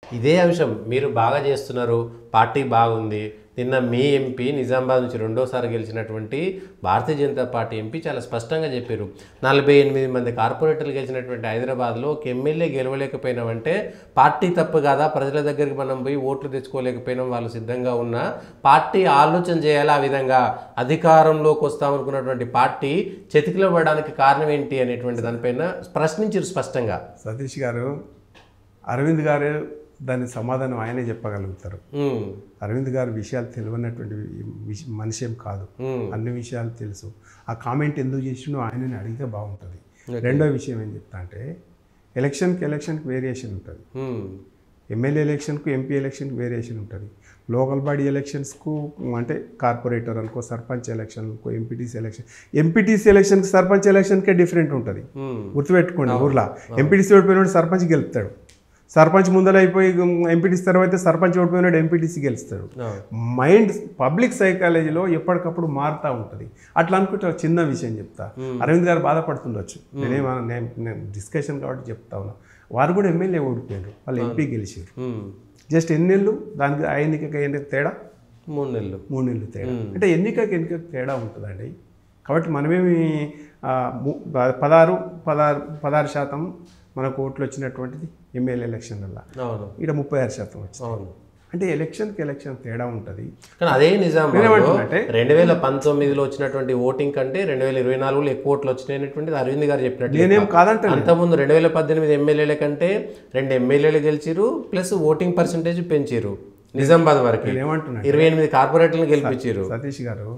ఇదే అంశం మీరు బాగా చేస్తున్నారు పార్టీ బాగుంది నిన్న మీ ఎంపీ నిజామాబాద్ నుంచి రెండోసారి గెలిచినటువంటి భారతీయ జనతా పార్టీ ఎంపీ చాలా స్పష్టంగా చెప్పారు నలభై ఎనిమిది మంది కార్పొరేటర్లు గెలిచినటువంటి హైదరాబాద్లో ఒక ఎమ్మెల్యే గెలవలేకపోయినామంటే పార్టీ తప్పు కాదా ప్రజల దగ్గరికి మనం పోయి ఓట్లు తెచ్చుకోలేకపోయినాం వాళ్ళు సిద్ధంగా ఉన్నా పార్టీ ఆలోచన చేయాలి ఆ విధంగా అధికారంలోకి వస్తామనుకున్నటువంటి పార్టీ చెతికిలో పడడానికి కారణం ఏంటి అనేటువంటి దానిపైన ప్రశ్నించారు స్పష్టంగా సతీష్ గారు అరవింద్ గారు దాని సమాధానం ఆయనే చెప్పగలుగుతారు ఉమ్, అరవింద్ గారు విషయాలు తెలియనటువంటి విష- మనిషి ఏం కాదు ఉమ్, అన్ని విషయాలు తెలుసు ఆ కామెంట్ ఎందుకు చేసిండో ఆయనని అడిగితే బాగుంటుంది రెండో విషయం ఏం చెప్తా అంటే ఎలక్షన్కి ఎలక్షన్కి వేరియేషన్ ఉంటుంది ఉమ్, ఎమ్మెల్యే ఎలక్షన్కు ఎంపీ ఎలక్షన్కి వేరియేషన్ ఉంటుంది లోకల్ బాడీ ఎలక్షన్స్కు అంటే కార్పొరేటర్ అనుకో సర్పంచ్ ఎలక్షన్కు ఎంపీటీసీ ఎలక్షన్ ఎంపీటీసీ ఎలక్షన్కి సర్పంచ్ ఎలక్షన్కే డిఫరెంట్ ఉంటుంది ఉమ్. గుర్తుపెట్టుకోండి ఊర్లో ఎంపీటీసీ ఓడిపోయినాడు సర్పంచ్ గెలుస్తాడు సర్పంచ్ ముందర అయిపోయి ఎంపీటీసీ తర్వాత సర్పంచ్ ఓడిపోయినాడు ఎంపీటీసీ గెలుస్తాడు అవును. మైండ్ పబ్లిక్ సైకాలజీలో ఎప్పటికప్పుడు మారుతూ ఉంటుంది అట్లా అనుకుంటే ఒక చిన్న విషయం చెప్తా అరవింద్ గారు బాధపడుతుండొచ్చు నేనేమో నేను నేను డిస్కషన్ కాబట్టి చెప్తా ఉన్నా వారు కూడా ఎమ్మెల్యే ఓడిపోయారు వాళ్ళు ఎంపీ గెలిచారు ఉమ్. జస్ట్ ఎన్నేళ్ళు దానికి ఆ ఎన్నికకి ఎన్నిక తేడా మూడు నెలలు మూడు నెలలు తేడా అంటే ఎన్నికకి ఎన్నికకి తేడా ఉంటుందండి కాబట్టి మనమేమి ఆ, ము- పదహారు పదహారు పదహారు శాతం మనకు ఓట్లు వచ్చినటువంటిది ఎమ్మెల్యే ఎలక్షన్లలో అవును ఇక్కడ ముప్పై ఆరు శాతం వచ్చింది అవును అంటే ఎలక్షన్కి ఎలక్షన్ తేడా ఉంటుంది కానీ అదే నిజామాబాద్లో నేనేమంటున్నానంటే- రెండు వేల పంతొమ్మిదిలో వచ్చినటువంటి ఓటింగ్ కంటే రెండు వేల ఇరవై నాలుగులో ఎక్కువ ఓట్లు వచ్చినాయనేటువంటిది అరవింద్ గారు చెప్పినట్టు నేనేం కాదంటే అంతకుముందు రెండు వేల పద్దెనిమిది ఎమ్మెల్యేల కంటే రెండు ఎమ్మెల్యేలు గెలిచిరు ప్లస్ ఓటింగ్ పర్సంటేజ్ పెంచారు నిజామాబాద్ వరకు నేనేమంటున్నా ఇరవై ఎనిమిది కార్పొరేటర్లను గెలిపించారు సతీష్ గారు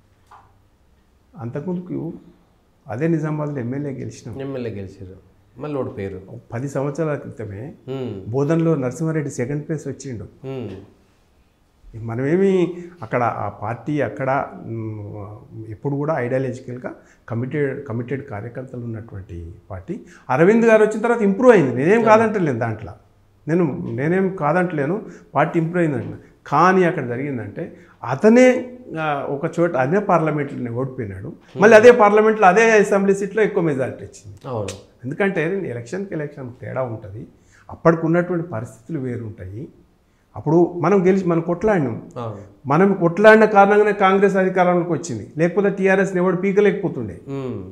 అంతకుముందుకు అదే నిజామాబాద్లో ఎమ్మెల్యే గెలిచినాం ఎమ్మెల్యే గెలిచారు మళ్ళీ ఓడిపోయారు పది సంవత్సరాల క్రితమే ఉమ్, బోధనలో నరసింహారెడ్డి సెకండ్ ప్లేస్ వచ్చిండు ఉమ్, మనమేమి అక్కడ ఆ పార్టీ అక్కడ మ్, ఎప్పుడు కూడా ఐడియాలజికల్గా కమిటెడ్ కమిటెడ్ కార్యకర్తలు ఉన్నటువంటి పార్టీ అరవింద్ గారు వచ్చిన తర్వాత ఇంప్రూవ్ అయింది నేనేం కాదంటలేను దాంట్లో నేను నేనేం కాదంటలేను పార్టీ ఇంప్రూవ్ అయిందంట కానీ అక్కడ జరిగిందంటే అతనే ఆ, ఒక చోట అదే పార్లమెంట్లోనే ఓడిపోయినాడు మళ్ళీ అదే పార్లమెంట్లో అదే అసెంబ్లీ సీట్లో ఎక్కువ మెజారిటీ వచ్చింది అవును ఎందుకంటే ఎలక్షన్కి ఎలక్షన్ తేడా ఉంటుంది అప్పటికి ఉన్నటువంటి పరిస్థితులు వేరుంటాయి అప్పుడు మనం గెలిచి మనం కొట్లాడినాం అవును మనం కొట్లాడిన కారణంగానే కాంగ్రెస్ అధికారంలోకి వచ్చింది లేకపోతే టీఆర్ఎస్ ఎవడు పీకలేకపోతుండే ఉమ్.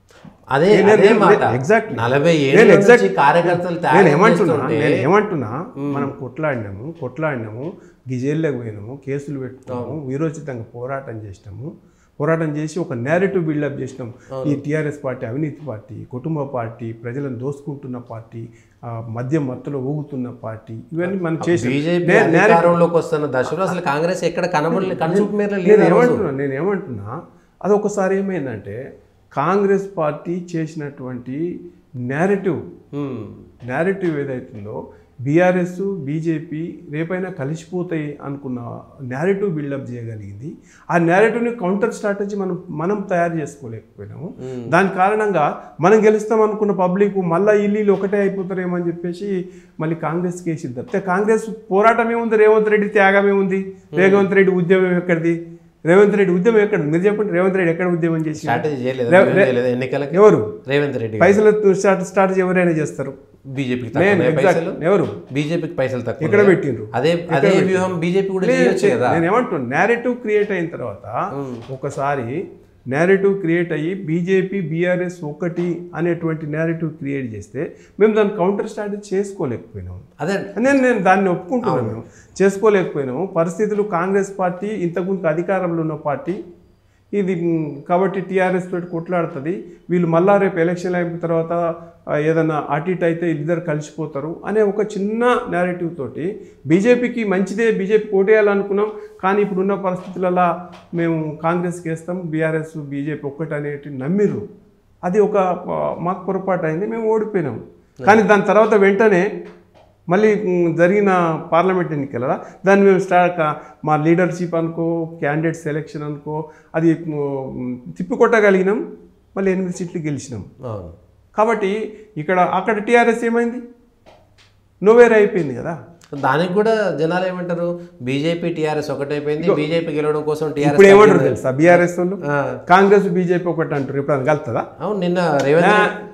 అదే నేను- అదే నేను- మాట exactly. నలభై నేను ఏళ్ళ exact- నుంచి కార్యకర్తలు నేను తయారు ఏమంటున్నా చేస్తుంటే నేను ఏమంటున్నా మనం కొట్లాడినాము కొట్లాడినాము గిజేళ్ళకి పోయినాము కేసులు పెట్టుకున్నాము వీరోచితంగా పోరాటం చేసినాము పోరాటం చేసి ఒక నేరేటివ్ బిల్డప్ చేసినాం ఈ టీఆర్ఎస్ పార్టీ అవినీతి పార్టీ కుటుంబ పార్టీ ప్రజలను దోసుకుంటున్న పార్టీ ఆ, మద్యం మత్తులో ఊగుతున్న పార్టీ ఇవన్నీ మనం చేసి బీజేపీ అధికారంలోకి వస్తున్న దశలో అసలు కాంగ్రెస్ ఎక్కడ కనబడలే కనుచూపు మేర లేదు నేను ఏమంటున్నా నేను ఏమంటున్నా అది ఒకసారి ఏమైందంటే కాంగ్రెస్ పార్టీ చేసినటువంటి నేరేటివ్ ఉమ్. నేరేటివ్ ఏదైతుందో బీఆర్ఎస్ బీజేపీ రేపైనా కలిసిపోతాయి అనుకున్న నేరేటివ్ బిల్డప్ చేయగలిగింది ఆ నేరేటివ్ని కౌంటర్ స్ట్రాటజీ మనం మనం తయారు చేసుకోలేకపోయినాము దాని కారణంగా మనం గెలుస్తాం అనుకున్న పబ్లిక్ మళ్ళీ ఇల్లు ఒకటే అయిపోతారేమో అని చెప్పేసి మళ్ళీ కాంగ్రెస్ కేసు తప్పితే కాంగ్రెస్ పోరాటం ఏముంది రేవంత్ రెడ్డి త్యాగం ఏముంది రేవంత్ రెడ్డి ఉద్యమం ఎక్కడిది రేవంత్ రెడ్డి ఉద్యమం ఎక్కడ మీరు చెప్పండి రేవంత్ రెడ్డి ఎక్కడ ఉద్యమం చేసి స్ట్రాటజీ చేయలేదు రే- ఏం చేయలేదు ఎన్నికలకి ఎవరు రేవంత్ రెడ్డి గారు. పైసలు స్టార్ట్ స్టార్ట్ ఎవరైనా చేస్తారు బీజేపీకి నేను తక్కువ exact- పైసలు ఎవరు బీజేపీకి పైసలు తక్కువ ఎక్కడ పెట్టిండ్రు అదే అదే వ్యూహం బీజేపీ కూడా చేయొచ్చు కదా నేను ఏమంటున్నా నేరేటివ్ క్రియేట్ అయిన తర్వాత ఒకసారి నేరేటివ్ క్రియేట్ అయ్యి బీజేపీ బీఆర్ఎస్ ఒకటి అనేటువంటి నేరేటివ్ క్రియేట్ చేస్తే మేము దాన్ని కౌంటర్ స్ట్రాటజీ చేసుకోలేకపోయినాము అదే నేను నేను దాన్ని ఒప్పుకుంటున్నాను మేము చేసుకోలేకపోయినాము పరిస్థితులు కాంగ్రెస్ పార్టీ ఇంతకుముందు అధికారంలో ఉన్న పార్టీ ఇది మ్, కాబట్టి టీఆర్ఎస్ తోటి కొట్లాడుతుంది వీళ్ళు మళ్ళా రేపు ఎలక్షన్ అయిన తర్వాత ఆ, ఏదైనా అటు ఇటు అయితే ఇద్దరు కలిసిపోతారు అనే ఒక చిన్న నేరేటివ్ తోటి బీజేపీకి మంచిదే బీజేపీ కోటేయాలనుకున్నాం కానీ ఇప్పుడున్న పరిస్థితులలో మేము కాంగ్రెస్కి వేస్తాం బీఆర్ఎస్ బీజేపీ ఒక్కటి అనేటి నమ్మిర్రు అది ఒక ఆ, మాకు పొరపాటు అయింది మేము ఓడిపోయినాం కానీ దాని తర్వాత వెంటనే మళ్ళీ మ్, జరిగిన పార్లమెంట్ ఎన్నికల దాన్ని మేము స్టార్ట్ మా లీడర్షిప్ అనుకో క్యాండిడేట్ సెలెక్షన్ అనుకో అది మ్, తిప్పికొట్టగలిగినాం మళ్ళీ ఎనిమిది సీట్లు గెలిచినాం అవును కాబట్టి ఇక్కడ అక్కడ టీఆర్ఎస్ ఏమైంది నోవేర్ అయిపోయింది కదా దానికి కూడా జనాలు ఏమంటారు బీజేపీ టీఆర్ఎస్ ఒకటైపోయింది బీజేపీ గెలవడం కోసం ఇప్పుడు టీఆర్ఎస్ ఏమంటారు తెలుసా బీఆర్ఎస్ వాళ్ళు ఆ. కాంగ్రెస్ బీజేపీ ఒకటి అంటారు ఇప్పుడు అది కలుతుందా అవును నిన్న రేవంత్ రెడ్డి-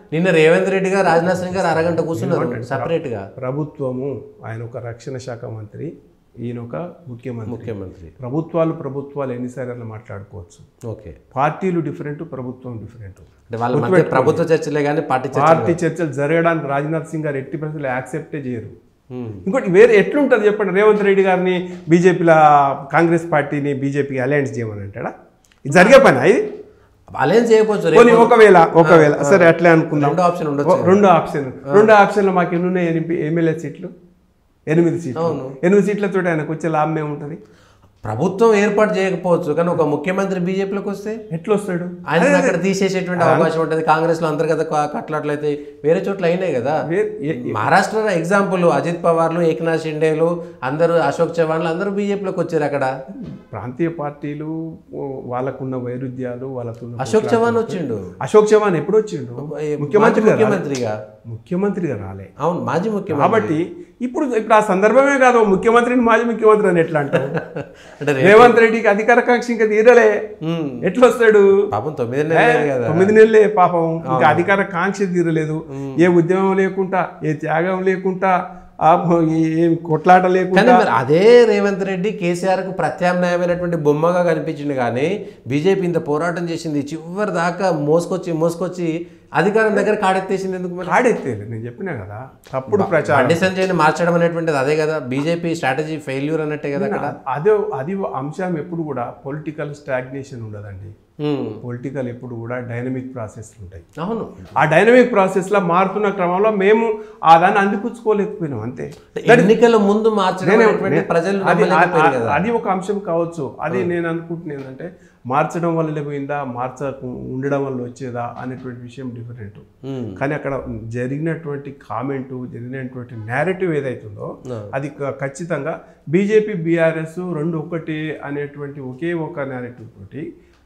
నిన్న రేవంత్ రెడ్డి గారు రాజ్నాథ్ సింగ్ గారు అరగంట కూర్చున్నారు సపరేట్ గా ప్రభుత్వము ఆయన ఒక రక్షణ శాఖ మంత్రి ఈయన ఒక ముఖ్యమంత్రి ముఖ్యమంత్రి ప్రభుత్వాలు ప్రభుత్వాలు ఎన్నిసార్లు మాట్లాడుకోవచ్చు ఓకే పార్టీలు డిఫరెంట్ ప్రభుత్వం డిఫరెంట్ అంటే వాళ్ళ మధ్య ప్రభుత్వ చర్చలే కానీ పార్టీ చర్చ పార్టీ చర్చలు జరగడానికి రాజ్నాథ్ సింగ్ గారు ఎట్టి పరిస్థితులు యాక్సెప్టే చేయరు ఉమ్. ఇంకోటి వేరే ఎట్లుంటుంది చెప్పండి రేవంత్ రెడ్డి గారిని బీజేపీలో కాంగ్రెస్ పార్టీని బీజేపీకి అలయన్స్ చేయమని అంటాడా ఇది జరిగే పని ఇది అలయన్స్ చేయకపోవచ్చు రేపు పోనీ ఒకవేళ ఒకవేళ సరే అట్లే అనుకుందాం రెండో ఆప్షన్ ఉండొచ్చు రెండు ఆప్షన్ రెండు ఆప్షన్లో మాకు ఎన్ని ఉన్నాయి ఎనిమిది ఎమ్మెల్యే సీట్లు ఎనిమిది సీట్లు ఎనిమిది సీట్లతో ఆయనకు వచ్చే లాభం ఏముంటుంది ప్రభుత్వం ఏర్పాటు చేయకపోవచ్చు కానీ ఒక ముఖ్యమంత్రి బీజేపీలోకి వస్తే ఎట్లా వస్తాడు ఆయన అక్కడ తీసేసేటువంటి అవకాశం ఉంటుంది కాంగ్రెస్ లో అంతర్గత క- కట్లాట్లయితే వేరే చోట్ల అయినాయి కదా వే- ఏ- మహారాష్ట్ర ఎగ్జాంపుల్ అజిత్ పవార్లు ఏకనాథ్ షిండేలు అందరూ అశోక్ చవాన్లు అందరూ బీజేపీలోకి వచ్చారు అక్కడ ప్రాంతీయ పార్టీలు ఓ, వాళ్ళకున్న వైరుధ్యాలు వాళ్ళకున్న అశోక్ చవాన్ వచ్చిండు అశోక్ చవాన్ ఎప్పుడు వచ్చిండు ఏ- ముఖ్యమంత్రి మాజీ ముఖ్యమంత్రిగా ముఖ్యమంత్రిగా రాలే అవును మాజీ ముఖ్యమంత్రి కాబట్టి ఇప్పుడు ఇప్పుడు ఆ సందర్భమే కాదు ముఖ్యమంత్రిని మాజీ ముఖ్యమంత్రి అని ఎట్లా అంటావు అంటే రే- రేవంత్ రెడ్డికి అధికార కాంక్ష ఇంకా తీరలే ఉమ్. ఎట్లా వస్తాడు పాపం తొమ్మిది నెలలు కదా తొమ్మిది నెలలే పాపం ఇంకా అధికార కాంక్ష తీరలేదు ఏ ఉద్యమం లేకుండా ఏ త్యాగం లేకుండా ఆ ఏ- ఏం కొట్లాట కానీ లేకుండా మరి అదే రేవంత్ రెడ్డి కేసీఆర్ కు ప్రత్యామ్నాయమైనటువంటి బొమ్మగా కనిపించింది కానీ బీజేపీ ఇంత పోరాటం చేసింది చివరి దాకా మోసుకొచ్చి మోసుకొచ్చి అధికారం దగ్గర కాడెత్తేసింది ఎందుకు మరి కాడెత్తేలే నేను చెప్పినా కదా తప్పుడు ప్రచారం బండి సంజయ్ని మార్చడం అనేటువంటిది అదే కదా బీజేపీ స్ట్రాటజీ ఫెయిల్యూర్ అన్నట్టే కదా అక్కడ అదే అది అంశం ఎప్పుడు కూడా పొలిటికల్ స్టాగ్నేషన్ ఉండదండి ఉమ్. పొలిటికల్ ఎప్పుడు కూడా డైనమిక్ ప్రాసెస్ ఉంటాయి అవును ఆ డైనమిక్ ప్రాసెస్లో మారుతున్న క్రమంలో మేము ఆ దాన్ని అందిపుచ్చుకోలేకపోయినాం అంతే ఎన్నికల ముందు మార్చడం అనేటువంటి ప్రజలు అది నమ్మలేకపోయారు ఆ- కదా అది ఒక అంశం కావచ్చు అది నేను అనుకుంటున్నాను ఏంటంటే మార్చడం వల్ల పోయిందా మార్చ ఉండడం వల్ల వచ్చేదా అనేటువంటి విషయం డిఫరెంట్ ఉమ్. కానీ అక్కడ జరిగినటువంటి కామెంట్ జరిగినటువంటి నేరేటివ్ ఏదైతుందో అది క- ఖచ్చితంగా బీజేపీ బీఆర్ఎస్ రెండు ఒకటి అనేటువంటి ఒకే ఒక నేరేటివ్ తోటి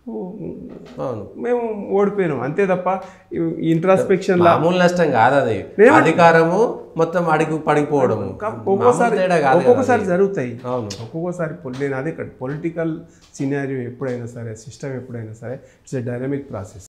అవును మేము ఓడిపోయినాం అంతే తప్ప ఇంట్రాస్పెక్షన్ లా మామూలు నష్టం కాదు అది అధికారము మొత్తం అడిగి పడిపోవడము ఒక్కొక్కసారి మామూలు తేడా కాదు కదా ఒక్కొక్కసారి జరుగుతాయి అవును ఒక్కొక్కసారి పొలి- నేను అదే పొలిటికల్ సినారియో ఎప్పుడైనా సరే సిస్టమ్ ఎప్పుడైనా సరే ఇట్స్ ఎ డైనమిక్ ప్రాసెస్